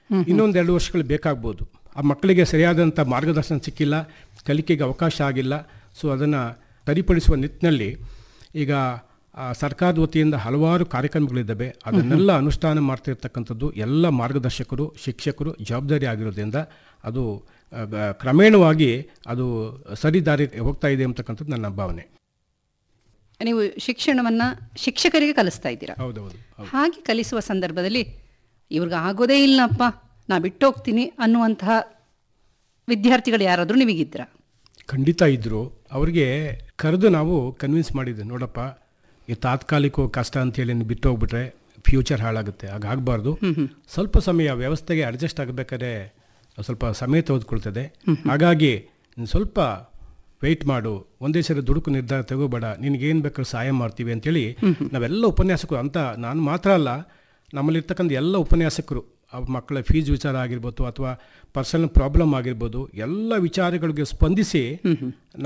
ಇನ್ನೊಂದು ಎರಡು ವರ್ಷಗಳು ಬೇಕಾಗ್ಬೋದು ಆ ಮಕ್ಕಳಿಗೆ ಸರಿಯಾದಂಥ ಮಾರ್ಗದರ್ಶನ ಸಿಕ್ಕಿಲ್ಲ ಕಲಿಕೆಗೆ ಅವಕಾಶ ಆಗಿಲ್ಲ ಸೊ ಅದನ್ನು ಸರಿಪಡಿಸುವ ನಿಟ್ಟಿನಲ್ಲಿ ಈಗ ಆ, ಸರ್ಕಾರದ ವತಿಯಿಂದ ಹಲವಾರು ಕಾರ್ಯಕ್ರಮಗಳಿದ್ದಾವೆ ಅದನ್ನೆಲ್ಲ ಅನುಷ್ಠಾನ ಮಾಡ್ತಿರ್ತಕ್ಕಂಥದ್ದು ಎಲ್ಲ ಮಾರ್ಗದರ್ಶಕರು ಶಿಕ್ಷಕರು ಜವಾಬ್ದಾರಿ ಆಗಿರೋದ್ರಿಂದ ಅದು ಆ, ಗ- ಕ್ರಮೇಣವಾಗಿ ಅದು ಸರಿ ದಾರಿ ಹೋಗ್ತಾ ಇದೆ ಅಂತಕ್ಕಂಥದ್ದು ನನ್ನ ಭಾವನೆ ನೀವು ಶಿಕ್ಷಣವನ್ನ ಶಿಕ್ಷಕರಿಗೆ ಕಲಿಸ್ತಾ ಇದ್ದೀರಾ ಹೌದೌದು ಹಾಗೆ ಕಲಿಸುವ ಸಂದರ್ಭದಲ್ಲಿ ಇವ್ರಿಗೆ ಆಗೋದೇ ಇಲ್ಲಪ್ಪ ನಾ ಬಿಟ್ಟೋಗ್ತೀನಿ ಅನ್ನುವಂತಹ ವಿದ್ಯಾರ್ಥಿಗಳು ಯಾರಾದರೂ ನಿಮಗಿದ್ರ ಖಂಡಿತ ಇದ್ದರು ಅವರಿಗೆ ಕರೆದು ನಾವು ಕನ್ವಿನ್ಸ್ ಮಾಡಿದ್ದೆ ನೋಡಪ್ಪ ಈ ತಾತ್ಕಾಲಿಕ ಕಷ್ಟ ಅಂತೇಳಿ ನೀನು ಬಿಟ್ಟು ಹೋಗ್ಬಿಟ್ರೆ ಫ್ಯೂಚರ್ ಹಾಳಾಗುತ್ತೆ ಆಗ ಆಗಬಾರ್ದು ಸ್ವಲ್ಪ ಸಮಯ ವ್ಯವಸ್ಥೆಗೆ ಅಡ್ಜಸ್ಟ್ ಆಗಬೇಕಾದ್ರೆ ಸ್ವಲ್ಪ ಸಮಯ ತೆಗೆದುಕೊಳ್ತದೆ ಹಾಗಾಗಿ ನೀನು ಸ್ವಲ್ಪ ವೆಯ್ಟ್ ಮಾಡು ಒಂದೇ ಸರಿ ದುಡುಕು ನಿರ್ಧಾರ ತಗೋಬೇಡ ನಿನಗೇನು ಬೇಕಾದ್ರೂ ಸಹಾಯ ಮಾಡ್ತೀವಿ ಅಂತೇಳಿ ನಾವೆಲ್ಲ ಉಪನ್ಯಾಸಕರು ಅಂತ ನಾನು ಮಾತ್ರ ಅಲ್ಲ ನಮ್ಮಲ್ಲಿರ್ತಕ್ಕಂಥ ಎಲ್ಲ ಉಪನ್ಯಾಸಕರು ಆ ಮಕ್ಕಳ ಫೀಸ್ ವಿಚಾರ ಆಗಿರ್ಬೋದು ಅಥವಾ ಪರ್ಸನಲ್ ಪ್ರಾಬ್ಲಮ್ ಆಗಿರ್ಬೋದು ಎಲ್ಲ ವಿಚಾರಗಳಿಗೆ ಸ್ಪಂದಿಸಿ